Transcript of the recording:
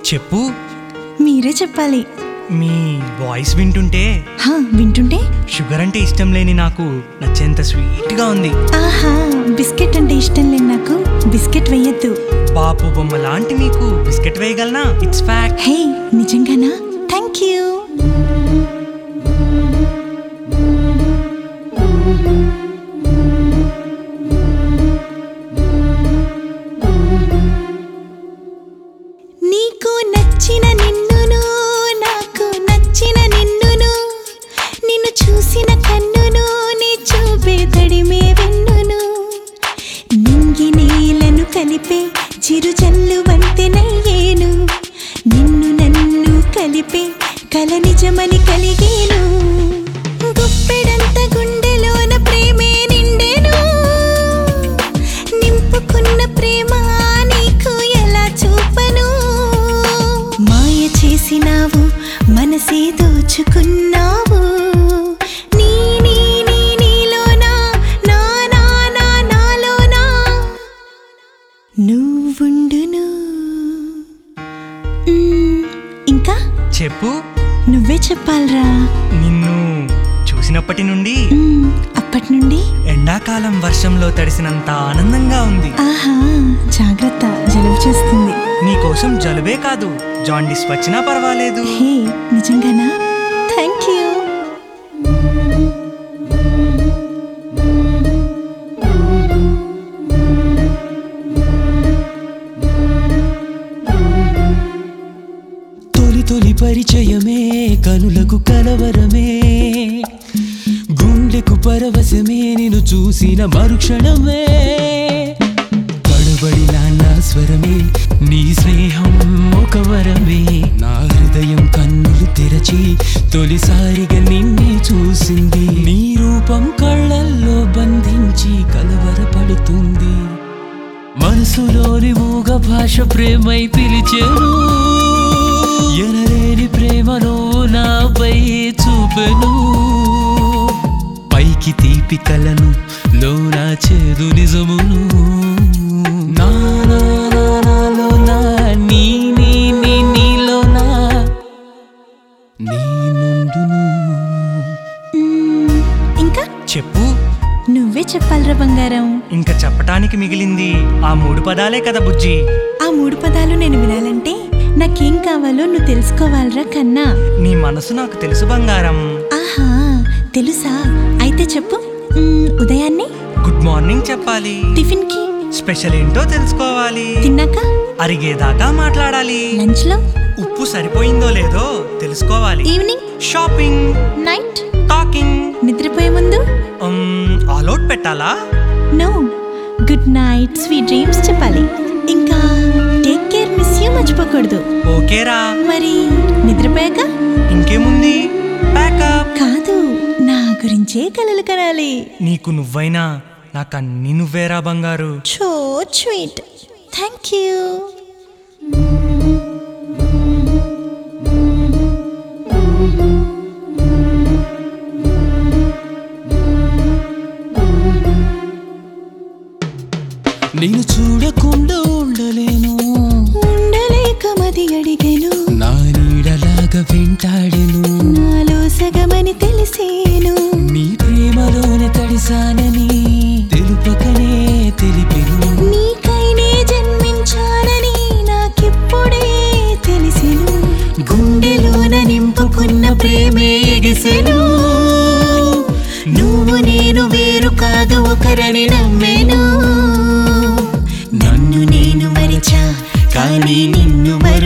చెప్పు మీరే చెప్పాలి మీ వాయిస్ వింటుంటే హా వింటుంటే షుగర్ అంటే ఇష్టం లేని నాకు నచ్చేంత స్వీట్గా ఉంది ఆహా బిస్కెట్ అంటే ఇష్టం లేదు నాకు బిస్కెట్ వేయద్దు పాపు బొమ్మ లాంటి మీకు బిస్కెట్ వేయగలనా ఇట్స్ ఫ్యాక్ట్ హే నిజంగానా థ్యాంక్ యూ నీకు నచ్చిన నిన్నును నాకు నచ్చిన నిన్నును నిన్ను చూసిన కన్నును నీ చూపే తడిమే వెన్నును నింగి నీలను కలిపే చిరు జల్లు వంతెనయ్యేను నిన్ను నన్ను కలిపే కల నిజమని కలిగేను గుప్పెడంత గుండెలోన ప్రేమే నిండెను నింపుకున్న ప్రేమ నీకు ఎలా చూపను మాయ చేసినావు మనసే దోచుకున్నావు నీ నీ నీ నీలోనా నా నా నా నాలోనా నువ్వుండును మ్మ్, ఇంకా చెప్పు నువ్వే చెప్పాలరా నిన్ను చూసినప్పటి నుండి మ్మ్, అప్పటి నుండి ఎండాకాలం వర్షంలో తడిసినంత ఆనందంగా ఉంది ఆహా జాగ్రత్త జలుబు చేస్తుంది నీకోసం జలుబే కాదు జాండిస్ వచ్చినా పర్వాలేదు హే నిజంగానా థ్యాంక్ యూ తొలి తొలి పరిచయమే కనులకు కలవరమే గుండెకు పరవశమే నిన్ను చూసిన మరుక్షణమే కడబడిన నా స్వరమే నీ స్నేహం ఒక వరమే నా హృదయం కన్నులు తెరచి తొలిసారిగా నిన్నే చూసింది నీ రూపం కళ్ళల్లో బంధించి కలవరపడుతుంది మనసులోని మూగ భాష ప్రేమై పిలిచెను ఎనలేని ప్రేమను నాపై చూపెను పైకి తీపి కలను లోన చేదు నిజమును నా నా నా నాలో నా నీ నీ నీ నీలోనా నీ నుండును మ్మ్, ఇంకా చెప్పు నువ్వే చెప్పాలరా బంగారం ఇంకా చెప్పటానికి మిగిలింది ఆ మూడు పదాలే కదా బుజ్జి ఆ మూడు పదాలు నేను వినాలంటే నాకేం కావాలో నువ్వు తెలుసుకోవాలరా కన్నా నీ మనసు నాకు తెలుసు బంగారం ఆహా తెలుసా అయితే చెప్పు మ్మ్, ఉదయాన్నే గుడ్ మార్నింగ్ చెప్పాలి టిఫిన్ కి స్పెషల్ ఏంటో తెలుసుకోవాలి తిన్నాక అరిగేదాకా మాట్లాడాలి లంచ్ లో ఉప్పు సరిపోయిందో లేదో తెలుసుకోవాలి ఈవినింగ్ షాపింగ్ నైట్ టాకింగ్ నిద్రపోయే ముందు ఆల్అౌట్ పెట్టాలా no good night sweet dreams చెప్పాలి ఇంకా టేక్ కేర్ మిస్ యూ మర్చిపోకూడదు ఓకేరా మరి నిద్రపోయాక ఇంకేముంది ప్యాకప్ కాదు నా గురించే కలలు కనాలి నీకు నువ్వైనా నాకు అన్ని నువ్వేరా బంగారు సో స్వీట్ థ్యాంక్ యూ నేను చూడకుండా ఉండలేను ఉండలేక మది అడిగను నా నీడలాగా వెంటాడెను నాలో సగమని తెలిసేను నీ ప్రేమలోనే తడిసానని తెలుపకనే తెలిపెను నీకైనే జన్మించాలని నాకిప్పుడే తెలిసెను గుండెలోన నింపుకున్న ప్రేమే ఎగిసెను నువ్వు నేను వేరు కాదు ఒకరని నమ్మేను నన్ను నేను మరిచా కానీ నిన్ను మరి